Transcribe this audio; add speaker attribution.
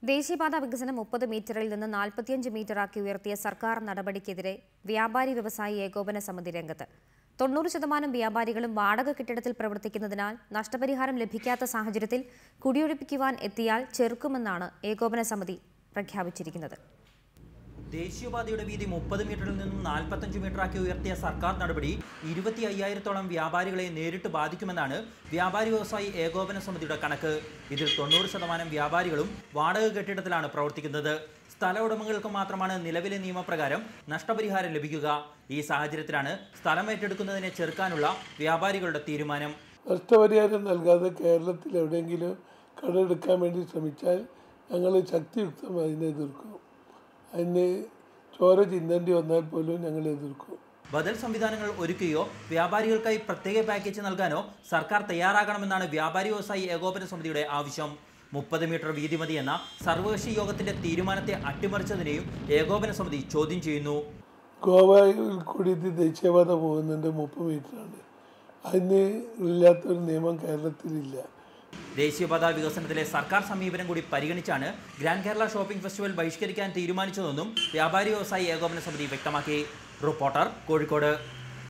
Speaker 1: ദേശീയപാത വികസനം മുപ്പത് മീറ്ററിൽ നിന്ന് നാൽപ്പത്തിയഞ്ച് മീറ്ററാക്കി ഉയർത്തിയ സർക്കാർ നടപടിക്കെതിരെ വ്യാപാരി വ്യവസായി ഏകോപന സമിതി രംഗത്ത് തൊണ്ണൂറ് ശതമാനം വ്യാപാരികളും വാടക കെട്ടിടത്തിൽ പ്രവർത്തിക്കുന്നതിനാൽ നഷ്ടപരിഹാരം ലഭിക്കാത്ത സാഹചര്യത്തിൽ കുടിയൊഴിപ്പിക്കുവാൻ എത്തിയാൽ ചെറുക്കുമെന്നാണ് ഏകോപന സമിതി പ്രഖ്യാപിച്ചിരിക്കുന്നത്
Speaker 2: ദേശീയപാതയുടെ വീതി മുപ്പത് മീറ്ററിൽ നിന്നും നാൽപ്പത്തഞ്ച് മീറ്ററാക്കി ഉയർത്തിയ സർക്കാർ നടപടി ഇരുപത്തി അയ്യായിരത്തോളം വ്യാപാരികളെ നേരിട്ട് ബാധിക്കുമെന്നാണ് വ്യാപാരി വ്യവസായി ഏകോപന സമിതിയുടെ കണക്ക് ഇതിൽ തൊണ്ണൂറ് ശതമാനം വ്യാപാരികളും വാടക കെട്ടിടത്തിലാണ് പ്രവർത്തിക്കുന്നത് സ്ഥല ഉടമകൾക്ക് മാത്രമാണ് നിലവിലെ നിയമപ്രകാരം നഷ്ടപരിഹാരം ലഭിക്കുക ഈ സാഹചര്യത്തിലാണ് സ്ഥലം ഏറ്റെടുക്കുന്നതിനെ ചെറുക്കാനുള്ള വ്യാപാരികളുടെ തീരുമാനം
Speaker 3: നഷ്ടപരിഹാരം നൽകാതെ കേരളത്തിൽ എവിടെയെങ്കിലും കടമെടുക്കാൻ വേണ്ടി ശ്രമിച്ചാൽ ഞങ്ങൾ ശക്തിയുക്തം അതിനെ എതിർക്കും അതിന് ചോര ചിന്തേണ്ടി വന്നാൽ പോലും ഞങ്ങൾ എതിർക്കും
Speaker 2: ബദൽ സംവിധാനങ്ങൾ ഒരുക്കുകയോ വ്യാപാരികൾക്കായി പ്രത്യേക പാക്കേജ് നൽകാനോ സർക്കാർ തയ്യാറാകണമെന്നാണ് വ്യാപാരി വ്യവസായി ഏകോപന സമിതിയുടെ ആവശ്യം മുപ്പത് മീറ്റർ വീതി മതി എന്ന സർവകക്ഷി യോഗത്തിന്റെ തീരുമാനത്തെ അട്ടിമറിച്ചതിനെയും ഏകോപന സമിതി ചോദ്യം ചെയ്യുന്നു
Speaker 3: ഗോവയിൽ കൂടി ഇത് ദേശീയപാത പോകുന്നുണ്ട് മുപ്പത് മീറ്ററാണ് അതിന് ഇല്ലാത്തൊരു നിയമം കേരളത്തിലില്ല
Speaker 2: ദേശീയപാത വികസനത്തിലെ സർക്കാർ സമീപനം കൂടി പരിഗണിച്ചാണ് ഗ്രാൻഡ് കേരള ഷോപ്പിംഗ് ഫെസ്റ്റിവൽ ബഹിഷ്കരിക്കാൻ തീരുമാനിച്ചതെന്നും വ്യാപാരി വ്യവസായി ഏകോപന സമിതി വ്യക്തമാക്കി റിപ്പോർട്ടർ കോഴിക്കോട്